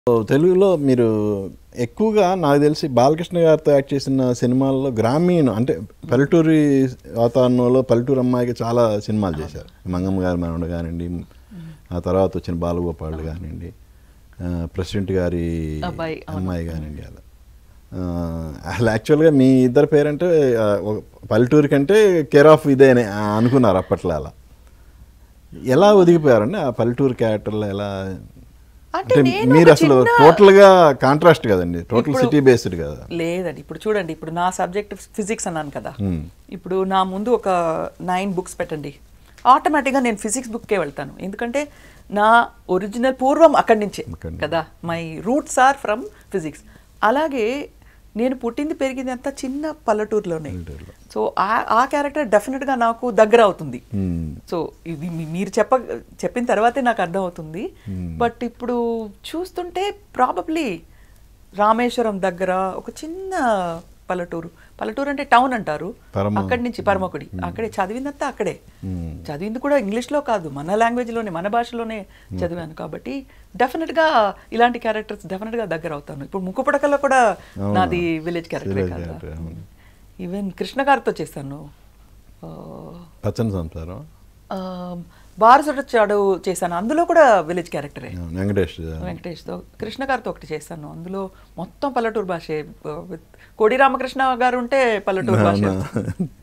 So తెలుగులో మీరు ఎక్కువగా నాకు తెలిసి బాలకృష్ణ గారితో యాక్ట్ చేసిన సినిమాల్లో గ్రామీణ అంటే పల్లెటూరి వాతావరణంలో పల్లెటూరు అమ్మాయికి చాలా సినిమాలు చేశారు మంగమ్మ గారి మనవడు కానివ్వండి ఆ తర్వాత వచ్చిన బాలగోపాల్ కానివ్వండి ఆ, ప్రెసిడెంట్ గారి అబ్బాయి, అవును. అమ్మాయి కానివ్వండి అలా ఆ, అసలు యాక్చువల్గా మీ ఇద్దరు పేరంటే ఆ, ఒక పల్లెటూరు కంటే కేర్ ఆఫ్ ఇదే అని ఆ, అనుకున్నారు అప్పట్లో అలా ఎలా ఒదిగిపోయారండి ఆ పల్లెటూరు క్యారెక్టర్లో ఎలా అంటే అంటే నేను మీరు ఒక అసలు చిన్న- టోటల్ గా కాంట్రాస్ట్ కదండి టోటల్ ఇప్పుడు- సిటీ బేస్డ్ కదా లేదండి ఇప్పుడు చూడండి ఇప్పుడు నా సబ్జెక్ట్ ఫిజిక్స్ అన్నాను కదా Hmm. ఇప్పుడు నా ముందు ఒక నైన్ బుక్స్ పెట్టండి ఆటోమేటిక్గా నేను ఫిజిక్స్ బుక్కే వెళ్తాను ఎందుకంటే నా ఒరిజినల్ పూర్వం అక్కడి నుంచే అక్కడి నుంచి. కదా my roots are from physics అలాగే నేను పుట్టింది పెరిగింది అంతా చిన్న పల్లెటూరులోనే పల్లెటూరులో. సో ఆ- ఆ క్యారెక్టర్ డెఫినెట్గా నాకు దగ్గర అవుతుంది Hmm. సో ఇది మీ- మీరు చెప్ప చెప్పిన తర్వాతే నాకు అర్థం అవుతుంది బట్ ఇప్పుడు చూస్తుంటే ప్రాబబ్లీ రామేశ్వరం దగ్గర ఒక చిన్న పల్లెటూరు పల్లెటూరు అంటే టౌన్ అంటారు పరమ- అక్కడి నుంచి పరమకుడి అక్కడే చదివిందంతా అక్కడే Hmm. చదివింది కూడా ఇంగ్లీష్లో కాదు మన లాంగ్వేజ్లోనే మన భాషలోనే చదివాను కాబట్టి డెఫినెట్గా ఇలాంటి క్యారెక్టర్స్ డెఫినెట్గా దగ్గర అవుతాను ఇప్పుడు ముక్కుపడకలో కూడా అవును. నాది విలేజ్ క్యారెక్టర్ Village కదా character, అవును. ఈవెన్ కృష్ణ గారితో చేశాను ఆ, పచ్చని సంసారం ఆ, బారసుడొచ్చాడు చేశాను అందులో కూడా విలేజ్ క్యారెక్టరే వెంకటేష్ వెంకటేష్తో కృష్ణ గారితో ఒకటి చేశాను అందులో మొత్తం పల్లెటూరు భాషే విత్ కోడి రామకృష్ణ గారు ఉంటే పల్లెటూరు భాష అవునా.